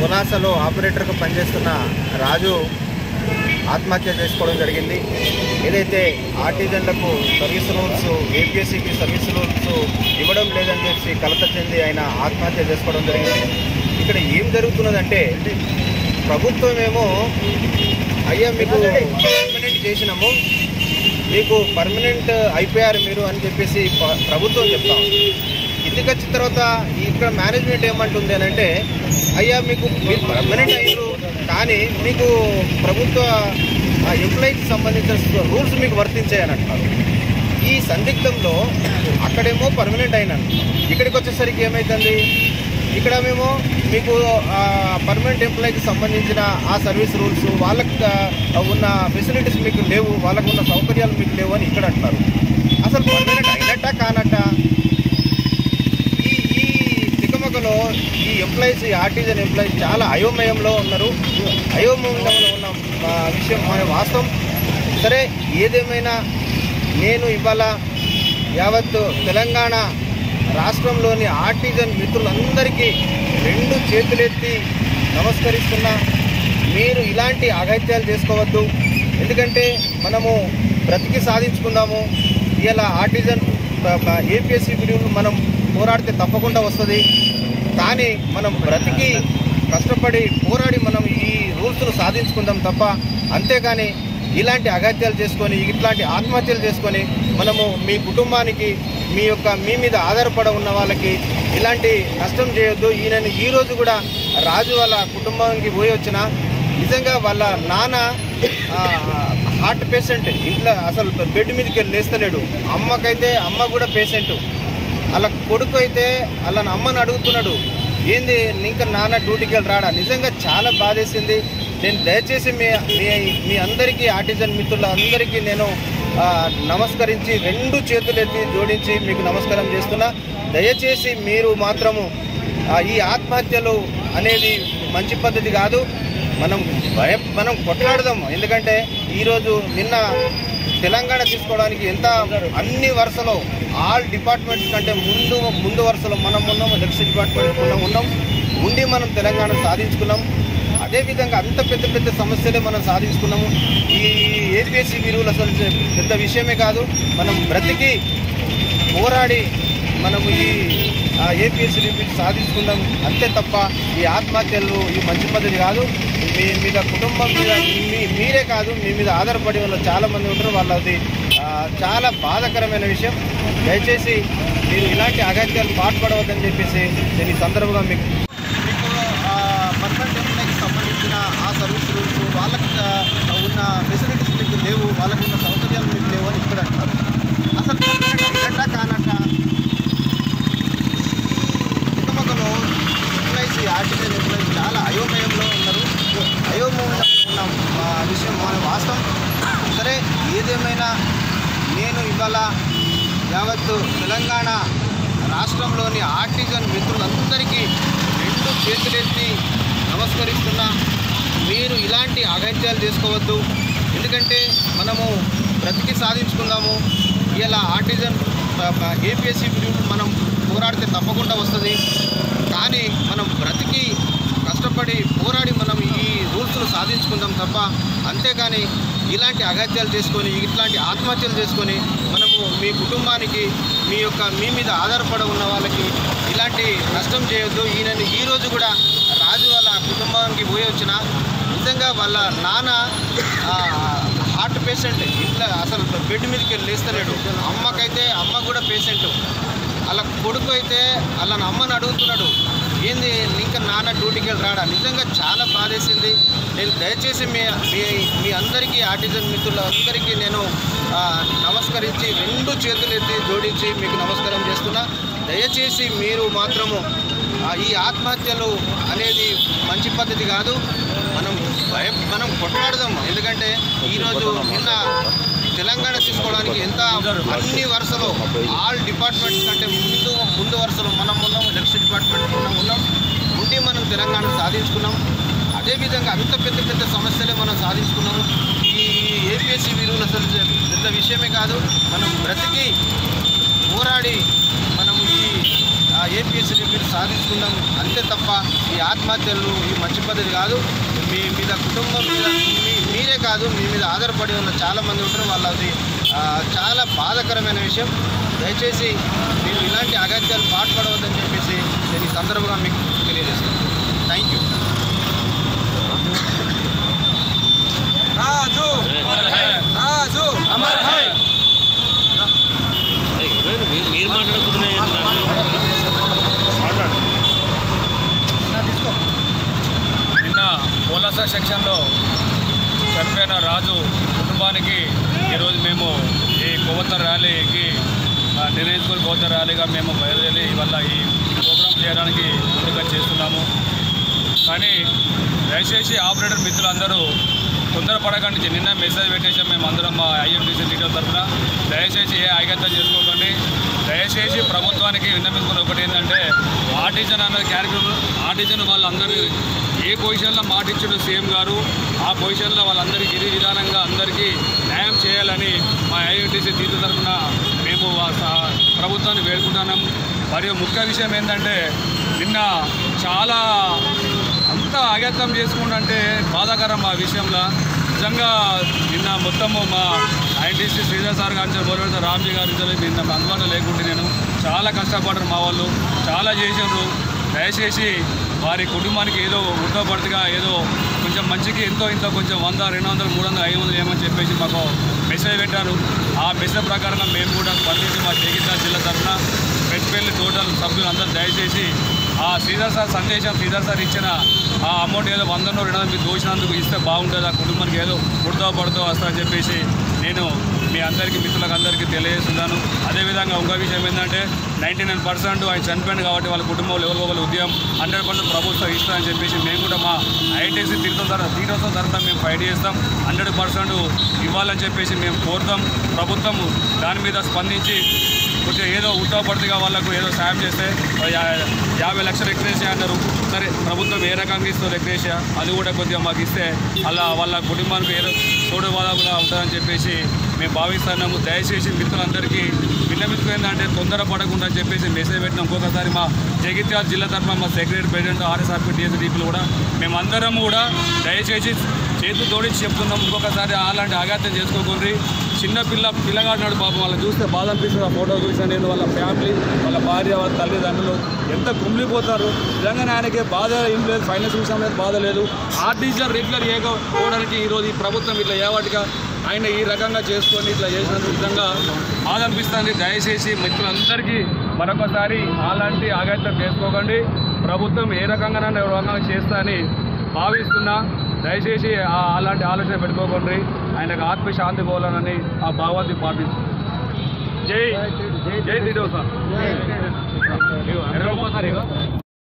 పునాసలో ఆపరేటర్గా పనిచేస్తున్న రాజు ఆత్మహత్య చేసుకోవడం జరిగింది ఏదైతే ఆర్టిజన్లకు సర్వీస్ రూల్స్ ఏపీఎస్సికి సర్వీస్ రూల్స్ ఇవ్వడం లేదని చెప్పి కలత చెంది ఆయన ఆత్మహత్య చేసుకోవడం జరిగింది ఇక్కడ ఏం జరుగుతున్నదంటే ప్రభుత్వం ఏమో అయ్యా మీకు పర్మనెంట్ చేసినాము మీకు పర్మనెంట్ అయిపోయారు మీరు అని చెప్పేసి ప- ప్రభుత్వం చెప్తాం కిందికి వచ్చిన తర్వాత ఇక్కడ మేనేజ్మెంట్ ఏమంటుంది అని అంటే అయ్యా మీకు మీరు పర్మనెంట్ అయ్యారు కానీ మీకు ప్రభుత్వ ఎంప్లాయీకి సంబంధించిన రూల్స్ మీకు వర్తించాయని అంటున్నారు ఈ సందిగ్ధంలో అక్కడేమో పర్మనెంట్ అయినాను ఇక్కడికి వచ్చేసరికి ఏమవుతుంది ఇక్కడ మేము మీకు పర్మనెంట్ ఎంప్లాయీకి సంబంధించిన ఆ సర్వీస్ రూల్స్ వాళ్ళకి ఆ, ఉన్న ఫెసిలిటీస్ మీకు లేవు వాళ్ళకు ఉన్న సౌకర్యాలు మీకు లేవు అని ఇక్కడ అంటున్నారు అసలు పర్మనెంట్ అయినట్ట కానట్ట ఈ ఈ తికమకలో ఈ ఎంప్లాయీస్ ఈ ఆర్టిజన్ ఎంప్లాయీస్ చాలా అయోమయంలో ఉన్నారు అయోమయంలో ఉన్న ఆ, విషయం మన వాస్తవం సరే ఏదేమైనా నేను ఇవాళ యావత్ తెలంగాణ రాష్ట్రంలోని ఆర్టిజన్ మిత్రులందరికీ రెండు చేతులెత్తి నమస్కరిస్తున్నా మీరు ఇలాంటి అగత్యాలు చేసుకోవద్దు ఎందుకంటే మనము బ్రతికి సాధించుకుందాము ఇలా ఆర్టిజన్ ఏపీఎస్సీ విలువలు మనం పోరాడితే తప్పకుండా వస్తుంది కానీ మనం బ్రతికి కష్టపడి పోరాడి మనం ఈ రూల్స్ను సాధించుకుందాం తప్ప అంతేగాని ఇలాంటి అగత్యాలు చేసుకొని ఇట్లాంటి ఆత్మహత్యలు చేసుకొని మనము మీ కుటుంబానికి మీ యొక్క మీ మీద ఆధారపడి ఉన్న వాళ్ళకి ఇలాంటి నష్టం చేయొద్దు ఈయనని ఈ రోజు కూడా రాజు వాళ్ళ కుటుంబానికి పోయి వచ్చిన నిజంగా వాళ్ళ నాన్న ఆ, హార్ట్ పేషెంట్ ఇంట్లో అసలు బెడ్ మీదకి వెళ్ళి లేస్తలేడు అమ్మకైతే అమ్మ కూడా పేషెంట్ అలా కొడుకు అయితే అలా అమ్మని అడుగుతున్నాడు ఏంది ఇంకా నాన్న డ్యూటీకి వెళ్ళి రాడా నిజంగా చాలా బాధేసింది నేను దయచేసి మీ మీ మీ అందరికీ ఆర్టిజన్ మిత్రుల అందరికీ నేను ఆ, నమస్కరించి రెండు చేతులు ఎత్తి జోడించి మీకు నమస్కారం చేస్తున్నా దయచేసి మీరు మాత్రము ఆ, ఈ ఆత్మహత్యలు అనేది మంచి పద్ధతి కాదు మనం భయ మనం కొట్లాడదాం ఎందుకంటే ఈరోజు నిన్న తెలంగాణ తీసుకోవడానికి ఎంత అన్ని వరుసలో ఆల్ డిపార్ట్మెంట్స్ కంటే ముందు ముందు వరుసలో మనం ఉన్నాం ఎలక్షన్ డిపార్ట్మెంట్ ఉన్నాం ఉన్నాం ఉండి మనం తెలంగాణ సాధించుకున్నాం అదేవిధంగా అంత పెద్ద పెద్ద సమస్యలే మనం సాధించుకున్నాము ఈ ఏపీఎస్సీ విలువలు అసలు పెద్ద విషయమే కాదు మనం బ్రతికి పోరాడి మనము ఈ ఏపీఎస్సీ రిపీట్ సాధించుకుందాం అంతే తప్ప ఈ ఆత్మహత్యలు ఈ మంచి పద్ధతి కాదు మీ మీద కుటుంబం మీద మీ మీరే కాదు మీ మీద ఆధారపడి వాళ్ళు చాలా మంది ఉంటారు వాళ్ళది ఆ, చాలా బాధాకరమైన విషయం దయచేసి మీరు ఇలాంటి అగత్యాలు పాటుపడవద్దని చెప్పేసి నేను ఈ సందర్భంగా మీకు మీకు పర్మనెంట్ ఎంప్లాయ్కి సంబంధించిన ఆ సర్వీస్ రూల్స్ వాళ్ళకి ఆ, ఉన్న ఫెసిలిటీస్ మీకు లేవు వాళ్ళకు ఉన్న సౌకర్యాలు మీకు లేవు అని ఇక్కడ అంటారు అసలు పర్మనెంట్ అయినట్ట కానట్ట కుటుంబంలో ఎంప్లాయీస్ ఆర్టికల్ ఎంప్లాయీస్ చాలా అయోమయంలో ఉన్నారు అయోమయంలో ఉన్న ఆ, విషయం మన వాస్తవం సరే ఏదేమైనా నేను ఇవాళ యావత్తు తెలంగాణ రాష్ట్రంలోని ఆర్టిజన్ మిత్రులందరికీ రెండు చేతులెత్తి నమస్కరిస్తున్నా మీరు ఇలాంటి అగత్యాలు చేసుకోవద్దు ఎందుకంటే మనము బ్రతికి సాధించుకుందాము ఇలా ఆర్టిజన్ ఏపీఎస్సీ మనం పోరాడితే తప్పకుండా వస్తుంది కానీ మనం బ్రతికి కష్టపడి పోరాడి మనం ఈ రూల్స్ను సాధించుకుందాం తప్ప అంతేకాని ఇలాంటి అగత్యాలు చేసుకొని ఇట్లాంటి ఆత్మహత్యలు చేసుకొని మనము మీ కుటుంబానికి మీ యొక్క మీ మీద ఆధారపడి ఉన్న వాళ్ళకి ఇలాంటి నష్టం చేయొద్దు ఈయనని ఈ రోజు కూడా రాజు వాళ్ళ కుటుంబానికి పోయి వచ్చిన నిజంగా వాళ్ళ నాన్న ఆ, హార్ట్ పేషెంట్ ఇంట్లో అసలు బెడ్ మీదకి వెళ్ళి లేస్తలేడు అమ్మకైతే అమ్మ కూడా పేషెంట్ అలా కొడుకు అయితే అలా అమ్మని అడుగుతున్నాడు ఏంది ఇంకా నాన్న డ్యూటీకి వెళ్ళి రాడా నిజంగా చాలా బాధేసింది నేను దయచేసి మీ మీ మీ అందరికీ ఆర్టిజన్ మిత్రులందరికీ నేను ఆ, నమస్కరించి రెండు చేతులు ఎత్తి జోడించి మీకు నమస్కారం చేస్తున్నా దయచేసి మీరు మాత్రము ఆ, ఈ ఆత్మహత్యలు అనేది మంచి పద్ధతి కాదు మనం భయం మనం కొట్లాడదాం ఎందుకంటే ఈరోజు నిన్న తెలంగాణ తీసుకోవడానికి ఎంత అన్ని వరుసలో ఆల్ డిపార్ట్మెంట్స్ కంటే ముందు ముందు వరుసలో మనం ఉన్నాం ఎలక్షన్ డిపార్ట్మెంట్ ఉన్నాం ఉన్నాం ఉండి మనం తెలంగాణ సాధించుకున్నాం అదేవిధంగా అంత పెద్ద పెద్ద సమస్యలే మనం సాధించుకున్నాము ఈ ఏపీఎస్సీ విలువలు అసలు పెద్ద విషయమే కాదు మనం బ్రతికి పోరాడి మనం ఈ ఏపీఎస్సీ రిపీట్ సాధించుకుందాం అంతే తప్ప ఈ ఆత్మహత్యలు ఈ మంచి పద్ధతి కాదు మీ మీద కుటుంబం మీద మీ- మీరే కాదు మీ మీద ఆధారపడి ఉన్న చాలా మంది ఉంటారు వాళ్ళది ఆ, చాలా బాధాకరమైన విషయం దయచేసి మీరు ఇలాంటి అగత్యాలు పాటుపడవద్దని చెప్పేసి నేను ఈ సందర్భంగా మీకు తెలియజేస్తాను thank you Raju Raju Amar hi మీరు మీరు మాట్లాడుకుంటున్నాయి మాట్లాడు నిన్న పోలాస సెక్షన్లో చనిపోయిన రాజు కుటుంబానికి ఈరోజు మేము ఈ కొవ్వొత్త ర్యాలీకి ఆ, నిర్ణయించుకుని కొవ్వొత్త ర్యాలీగా మేము బయలుదేరి ఇవాళ ఈ ప్రోగ్రాం చేయడానికి ముందుగా చేస్తున్నాము కానీ దయచేసి ఆపరేటర్ మిత్రులందరూ తొందరపడకండి నిన్న మెసేజ్ పెట్టేసాం మేము అందరం మా ఐఎంటీసీ డీటెయిల్ తరఫున దయచేసి ఏ ఐక్యత చేసుకోకండి దయచేసి ప్రభుత్వానికి విన్నమించుకున్న ఒకటి ఏంటంటే ఆర్టిజన్ అన్నది క్యారెక్టర్ ఆర్టిజన్ వాళ్ళందరూ ఏ పొజిషన్లో మాట ఇచ్చిన సీఎం గారు ఆ పొజిషన్లో వాళ్ళందరికీ ఇది విధానంగా అందరికీ న్యాయం చేయాలని మా ఐఎంటీసీ తీర్పు తరఫున మేము ఆ స- ప్రభుత్వాన్ని వేడుకుంటున్నాం మరియు ముఖ్య విషయం ఏంటంటే నిన్న చాలా అంత అగత్యం చేసుకుంటే బాధాకరం ఆ విషయంలో నిజంగా నిన్న మొత్తము మా ఐఎన్టీసీ శ్రీధర్ సార్ గారి నుంచి మొదలు రామ్జీ గారి నుంచి నిన్న అందుబాటులో లేకుంటే నేను చాలా కష్టపడ్డారు మా వాళ్ళు చాలా చేసినారు దయచేసి వారి కుటుంబానికి ఏదో ఉత్తపడిగా ఏదో కొంచెం మంచికి ఎంతో ఇంతో కొంచెం వంద రెండు వందలు మూడు వందలు ఐదు వందలు ఏమని చెప్పేసి మాకు మెసేజ్ పెట్టారు ఆ మెసేజ్ ప్రకారంగా మేము కూడా స్పందించి మా జగిత్యాల జిల్లా తరఫున పెట్టుపల్లి టోటల్ సభ్యులు అందరూ దయచేసి ఆ శ్రీధర్ సార్ సందేశం శ్రీధర్ సార్ ఇచ్చిన ఆ అమౌంట్ ఏదో వందనో రెండు వందలు మీరు దోచినందుకు ఇస్తే బాగుంటుంది ఆ కుటుంబానికి ఏదో పుడతా పడుతూ వస్తుందని చెప్పేసి నేను మీ అందరికీ మిత్రులకు అందరికీ తెలియజేస్తున్నాను అదేవిధంగా ఇంకో విషయం ఏంటంటే నైంటీ నైన్ పర్సెంట్ ఆయన చనిపోయింది కాబట్టి వాళ్ళ కుటుంబంలో ఎవరు ఒకరు ఉద్యమం హండ్రెడ్ పర్సెంట్ ప్రభుత్వం ఇస్తామని చెప్పేసి మేము కూడా మా ఐటీసీ తీర్థం తర తీర్థం తరఫున మేము ఫైట్ చేస్తాం హండ్రెడ్ పర్సెంట్ ఇవ్వాలని చెప్పేసి మేము కోరుతాం ప్రభుత్వం దాని మీద స్పందించి కొంచెం ఏదో ఉత్తపడిగా వాళ్ళకు ఏదో సాయం చేస్తే యా- యాభై లక్షలు ఎక్రేషియా అన్నారు సరే ప్రభుత్వం ఏ రకంగా ఇస్తుంది ఎక్రేషియా అది కూడా కొద్దిగా మాకు ఇస్తే అలా వాళ్ళ కుటుంబానికి ఏదో తోడు బాధగా ఉంటుందని చెప్పేసి మేము భావిస్తున్నాము దయచేసి మిత్రులందరికీ విన్నమించుకు ఏంటంటే తొందర పడకుండా అని చెప్పేసి మెసేజ్ పెట్టిన ఇంకొకసారి మా జగిత్యాల జిల్లా తరఫున మా సెక్రటరీ ప్రెసిడెంట్ ఆర్ఎస్ఆర్పీ డిఎస్డీపీలు కూడా మేమందరం కూడా దయచేసి చేతులు తోడించి చెప్తున్నాం ఇంకొకసారి అలాంటి ఆఘాతం చేసుకోకుండా చిన్న పిల్ల పిల్లగాడినాడు పాపం వాళ్ళని చూస్తే బాధ అనిపిస్తుంది ఆ ఫోటో చూసాను నేను వాళ్ళ ఫ్యామిలీ వాళ్ళ భార్య వాళ్ళ తల్లిదండ్రులు ఎంత కుమిలిపోతారు నిజంగానే ఆయనకి బాధ ఏం లేదు ఫైనాన్స్ విషయం మీద బాధ లేదు ఆర్టీసీ రెగ్యులర్ చేయకపోవడానికి ఈరోజు ఈ ప్రభుత్వం ఇట్లా ఏవాటిగా ఆయన ఈ రకంగా చేసుకొని ఇట్లా చేసినందుకు నిజంగా బాధ అనిపిస్తుంది దయచేసి మిత్రులందరికీ మరొకసారి అలాంటి ఆఘాతం చేసుకోకండి ప్రభుత్వం ఏ రకంగానైనా ఏ రకంగా చేస్తా అని భావిస్తున్నా దయచేసి ఆ- అలాంటి ఆలోచన పెట్టుకోకండి ఆయనకు ఆత్మశాంతి పోవాలని ఆ భావాన్ని పాటిస్తూ జై జై దిడో సార్